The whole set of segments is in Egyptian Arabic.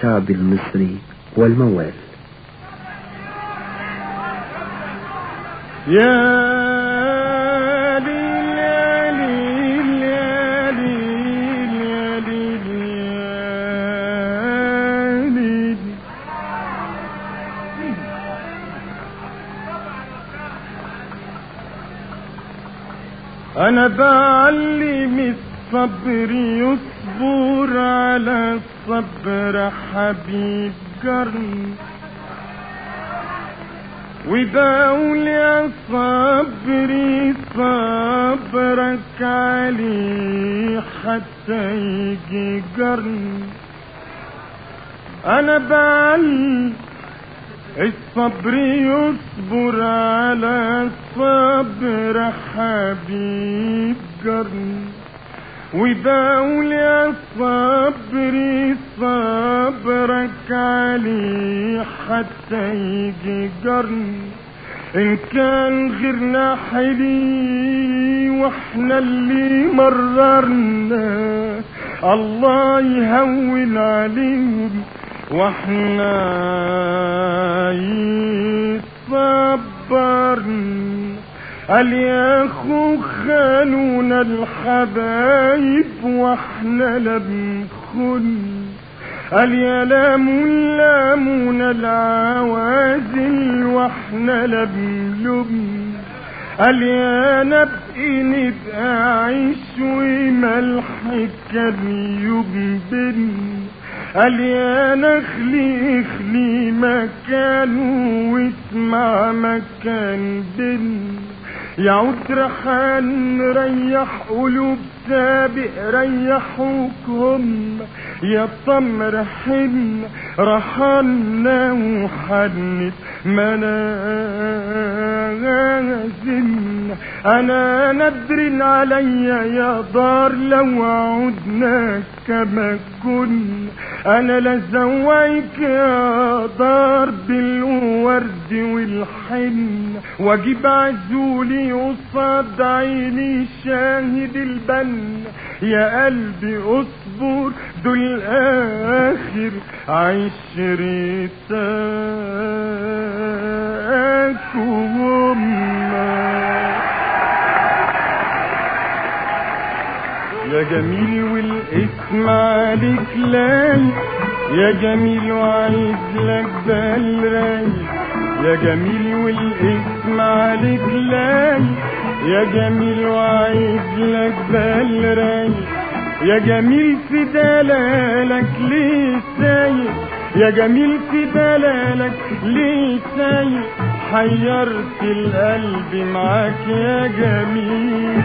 الشعب المصري والموال يا ليل يا ليل يا ليل يا ليل يا ليل أنا بعلم الصبر يصبر على الصبر حبيب قرن وبقول يا صبري صبرك علي حتى يجي قرن انا بعل الصبر يصبر على الصبر حبيب قرن وبقول يا صبري صبرك علي حتى يجي قرن ان كان غيرنا حلي واحنا اللي مررنا الله يهون عليهم واحنا يصبرنا قال يا اخو خانونا الحبايب واحنا لم خن قال يا لام لامونا العوازل واحنا لم لبن قال يا نبقي نبقى عيش وملح كان يبن قال يا نخلي اخلي مكان واسمع مكان بن يعود رحان ريح قلوب سابق ريحوكم يا طمر حن رحنا وحنت منازل انا ندر عليا يا دار لو عدنا كما كنا انا لزويك يا دار بالورد والحن واجيب عزولي قصاد عيني شاهد البن يا قلبي اصبر دول اخر عشرتكم يا جميل والاسم عليك لايق يا جميل وعايز لك بال رايق يا جميل والاسم عليك لايق يا جميل وعايز لك بال رايق يا جميل في دلالك ليه سايق يا جميل في دلالك ليه سايق حيرت القلب معاك يا جميل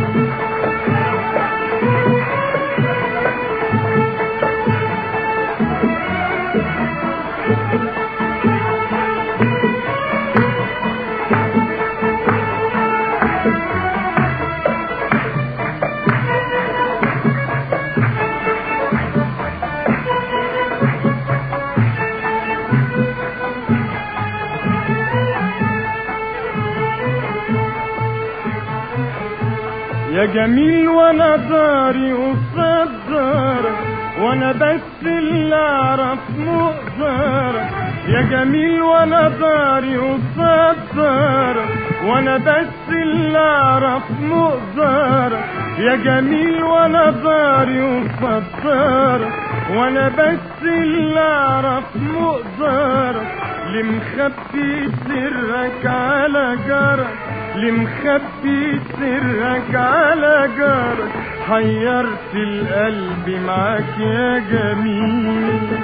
يا جميل وانا داري قصاد دارك وانا بس اللي اعرف مقدارك يا جميل وانا داري قصاد دارك وانا بس اللي اعرف مقدارك يا جميل وانا داري قصاد دارك وانا بس اللي اعرف مقدارك اللي مخبي سرك على جرك اللي مخبي سرك على جارك حيرت القلب معاك يا جميل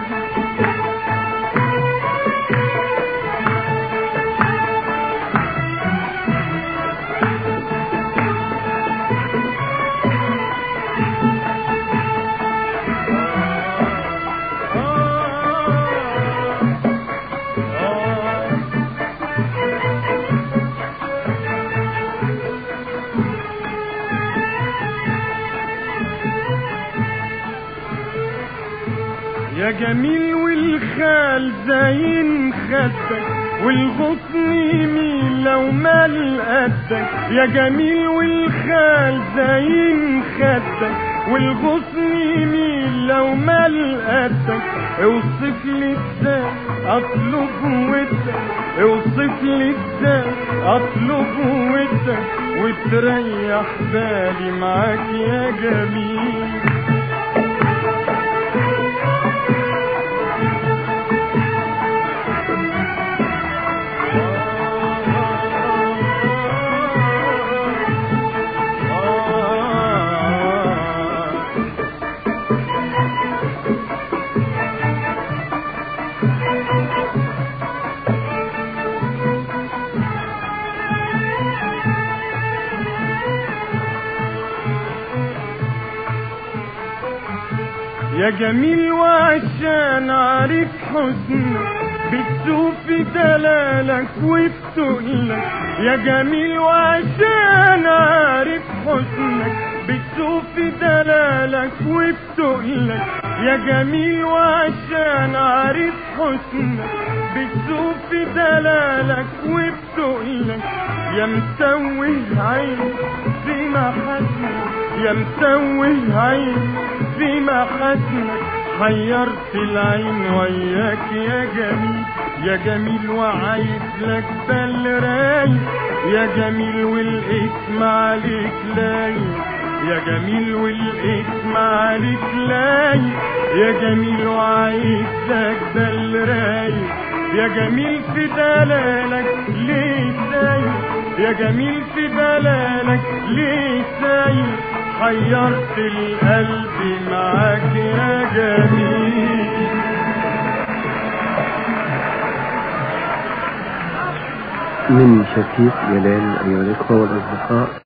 يا جميل والخال زين خدك والغصن يميل لو مال قدك يا جميل والخال زين خدك والغصن يميل لو مال قدك اوصف لي ازاي اطلب ودك اوصف لي ازاي اطلب ودك وتريح بالي معاك يا جميل يا جميل وعشان عارف حسنك بتسوق في دلالك وبتقلك يا جميل وعشان عارف حسنك بتسوق في دلالك وبتقلك يا جميل وعشان عارف حسنك بتسوق في دلالك وبتقلك يا مسوه عين في محاسنك يا مسوه عين في محاسنك حيرت العين وياك يا جميل يا جميل وعايز لك بال رايق يا جميل والاسم عليك لايق يا جميل والاسم عليك لايق يا جميل وعايز لك بال رايق يا جميل في دلالك ليه سايق يا جميل في دلالك ليه سايق حيرت القلب معاك يا جميل من شفيق جلال أيها الإخوة والأصدقاء